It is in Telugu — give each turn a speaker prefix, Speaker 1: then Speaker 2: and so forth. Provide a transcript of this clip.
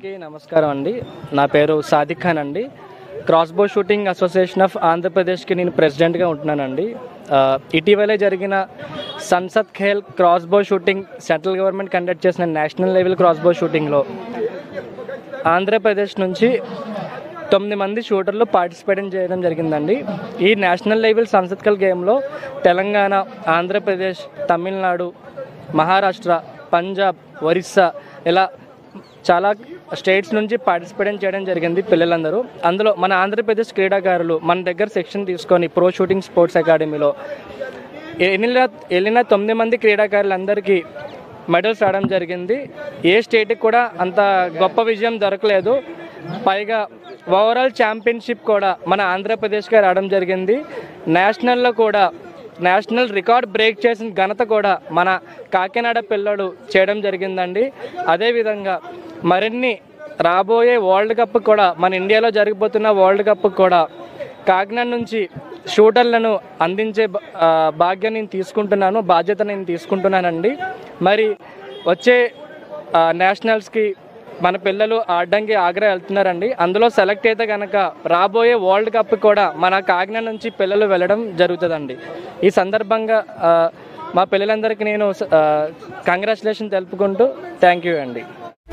Speaker 1: అందరికీ నమస్కారం అండి నా పేరు సాదిక్ ఖాన్ అండి క్రాస్బో షూటింగ్ అసోసియేషన్ ఆఫ్ ఆంధ్రప్రదేశ్కి నేను ప్రెసిడెంట్గా ఉంటున్నానండి ఆ, ఇటీవలే జరిగిన Sansad Khel crossbow shooting central government conduct చేసిన నేషనల్ లెవెల్ క్రాస్బో షూటింగ్లో ఆంధ్రప్రదేశ్ నుంచి తొమ్మిది మంది షూటర్లు పార్టిసిపేట్ చేయడం జరిగిందండి ఈ నేషనల్ లెవెల్ సంసత్కల్ గేమ్లో తెలంగాణ ఆంధ్రప్రదేశ్ తమిళనాడు మహారాష్ట్ర పంజాబ్ ఒరిస్సా ఇలా చాలా స్టేట్స్ నుంచి పార్టిసిపేట్ చేయడం జరిగింది పిల్లలందరూ అందులో మన ఆంధ్రప్రదేశ్ క్రీడాకారులు మన దగ్గర సెక్షన్ తీసుకొని ప్రో షూటింగ్ స్పోర్ట్స్ అకాడమీలో వెళ్ళిన వెళ్ళిన తొమ్మిది మంది క్రీడాకారులందరికీ మెడల్స్ రావడం జరిగింది ఏ స్టేట్కి కూడా అంత గొప్ప విజయం దొరకలేదు పైగా ఓవరాల్ ఛాంపియన్షిప్ కూడా మన ఆంధ్రప్రదేశ్కే రావడం జరిగింది నేషనల్లో కూడా నేషనల్ రికార్డ్ బ్రేక్ చేసిన ఘనత కూడా మన కాకినాడ పిల్లడు చేయడం జరిగిందండి అదేవిధంగా మరిన్ని రాబోయే వరల్డ్ కప్ కూడా మన ఇండియాలో జరిగిపోతున్న వరల్డ్ కప్ కూడా కాకినాడ నుంచి షూటర్లను అందించే బ- ఆ, భాగ్యం నేను తీసుకుంటున్నాను బాధ్యత నేను తీసుకుంటున్నానండి మరి వచ్చే ఆ, నేషనల్స్కి మన పిల్లలు ఆడడానికి ఆగ్రా వెళ్తున్నారండి అందులో సెలెక్ట్ అయితే కనుక రాబోయే వరల్డ్ కప్ కూడా మన కాకినాడ నుంచి పిల్లలు వెళ్ళడం జరుగుతుందండి ఈ సందర్భంగా ఆ, మా పిల్లలందరికీ నేను కంగ్రాచులేషన్ తెలుపుకుంటూ థ్యాంక్ యూ అండి